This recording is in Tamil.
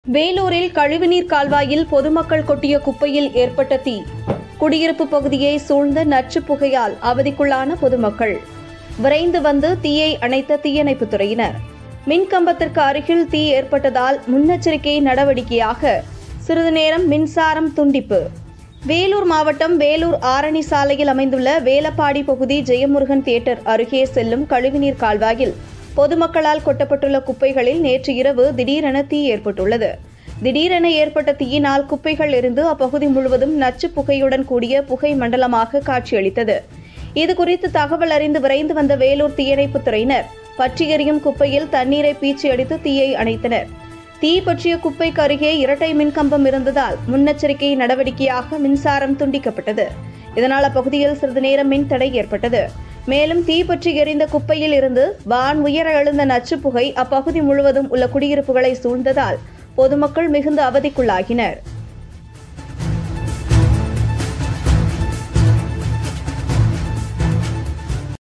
வேலூரில் கழிவுநீர் கால்வாயில் பொதுமக்கள் கொட்டிய குப்பையில் ஏற்பட்ட தீ குடியிருப்பு பகுதியை சூழ்ந்த நச்சு புகையால் அவதிக்குள்ளான பொதுமக்கள் விரைந்து வந்து தீயை அணைத்த தீயணைப்புத் துறையினர் மின்கம்பத்திற்கு அருகில் தீ ஏற்பட்டதால் முன்னெச்சரிக்கை நடவடிக்கையாக சிறிது நேரம் மின்சாரம் துண்டிப்பு வேலூர் மாவட்டம் வேலூர் ஆரணி சாலையில் அமைந்துள்ள வேலப்பாடி பகுதி ஜெயமுருகன் தியேட்டர் அருகே செல்லும் கழிவுநீர் கால்வாயில் பொதுமக்களால் கொட்டப்பட்டுள்ள குப்பைகளில் நேற்று இரவு திடீரென தீ ஏற்பட்டுள்ளது திடீரென ஏற்பட்ட தீயினால் குப்பைகள் எரிந்து அப்பகுதி முழுவதும் நச்சு புகையுடன் கூடிய புகை மண்டலமாக காட்சியளித்தது இதுகுறித்து தகவல் அறிந்து விரைந்து வந்த வேலூர் தீயணைப்புத் துறையினர் பற்றி எரியும் குப்பையில் தண்ணீரை பீச்சி அடித்து தீயை அணைத்தனர் தீ பற்றிய குப்பைக்கு அருகே இரட்டை மின்கம்பம் இருந்ததால் முன்னெச்சரிக்கை நடவடிக்கையாக மின்சாரம் துண்டிக்கப்பட்டது இதனால் அப்பகுதியில் சிறிது நேரம் மின் தடை ஏற்பட்டது மேலும் தீ பற்றி எரிந்த குப்பையில் இருந்து வான் உயர எழுந்த நச்சு புகை அப்பகுதி முழுவதும் உள்ள குடியிருப்புகளை சூழ்ந்ததால் பொதுமக்கள் மிகுந்த அவதிக்குள்ளாகினர்